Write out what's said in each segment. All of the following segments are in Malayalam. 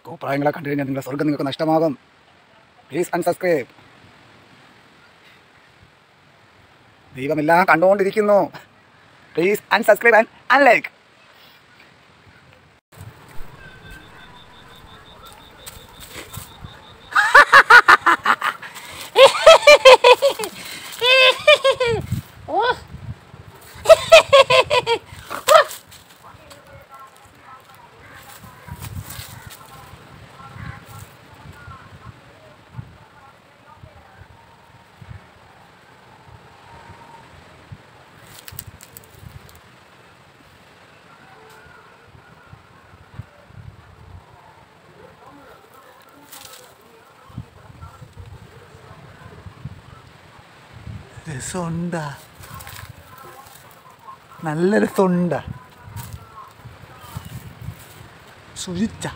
കോപ്രായങ്ങളെ കണ്ടു കഴിഞ്ഞാൽ നിങ്ങളുടെ സ്വർഗ്ഗം നിങ്ങൾക്ക് നഷ്ടമാകും പ്ലീസ് അൺസബ്സ്ക്രൈബ് ദൈവമെല്ലാം കണ്ടുകൊണ്ടിരിക്കുന്നു പ്ലീസ് അൺസബ്സ്ക്രൈബ് ആൻഡ് അൺലൈക്ക് രസമുണ്ട നല്ല രസമുണ്ട സുരിച്ച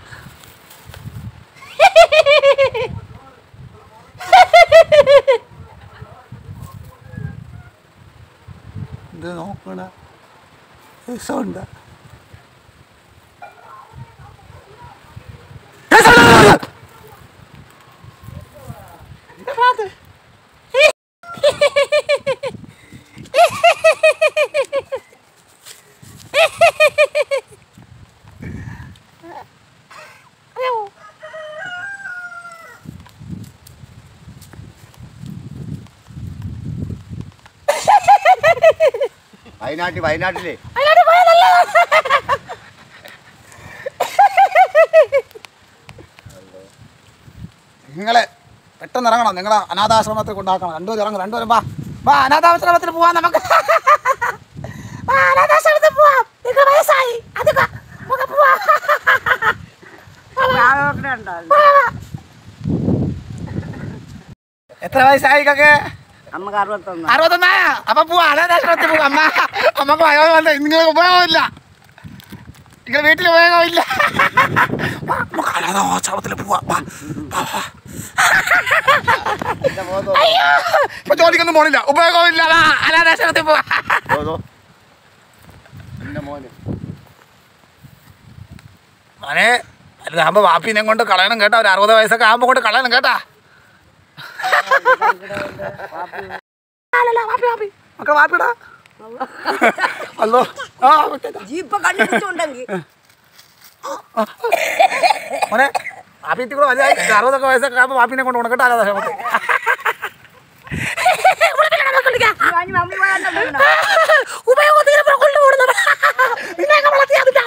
ഇത് നോക്കണ രസമുണ്ട വയനാട്ടിൽ വയനാട്ടിലെ നിങ്ങളെ പെട്ടെന്ന് ഇറങ്ങണം നിങ്ങളെ അനാഥാശ്രമത്തിൽ കൊണ്ടാക്കണം രണ്ടുപേരും ഇറങ്ങും രണ്ടുപേരും വാ വാ അനാഥാശ്രമത്തിൽ പോവാം നമുക്ക് വാ, അനാഥാശ്രമത്തിൽ പോവാം നിങ്ങൾ വയസ്സായി അത് ക- നമുക്ക് പോവാം. എത്ര വയസ്സായി കക്കെ നമുക്ക് അറുപത്തൊന്ന് അറുപത്തൊന്നായ അപ്പൊ പോവാ അനാഥാശ്രമത്തിൽ പോവാം അമ്മ അമ്മക്ക് വയോ വന്നേ നിങ്ങൾക്ക് ഉപയോഗമില്ല നിങ്ങൾ വീട്ടിൽ ഉപയോഗമില്ല വാ, നമുക്ക് അനാഥാശ്രമത്തിൽ പോവാം വാ, വാ, വാ. അയ്യോ, ഇപ്പൊ ജോലിക്കൊന്നും പോണില്ല ഉപയോഗമില്ല വാ, അനാഥാശ്രമത്തിൽ പോവാ ഓതോ എന്റെ മോന് മോനെ വലുതാകുമ്പോ വാപ്പിനെ കൊണ്ട് കളയണം കേട്ടോ ഒരു അറുപത് വയസ്സൊക്കെ ആകുമ്പോ കൊണ്ട് കളയണം കേട്ടാ അല്ലല്ല, വാപ്പി, വാപ്പി. മക്കളെ വാപ്പിടാ അല്ലോ ആ ഓക്കേ. ജീപ്പ് കണ്ടുപിടിച്ചുണ്ടെങ്കിൽ മോനെ വാപ്പി ഇത്തിരി കൂടെ വലുതായി ഒരു അറുപതൊക്കെ വയസ്സൊക്കെ ആകുമ്പോ വാപ്പിനെ കൊണ്ട് പോകണം കേട്ടോ അനാഥാശ്രമത്തിൽ ഉപയോഗം തീരെ കൊണ്ടുപോകുന്നത് നിന്നെ വളർത്തി അത്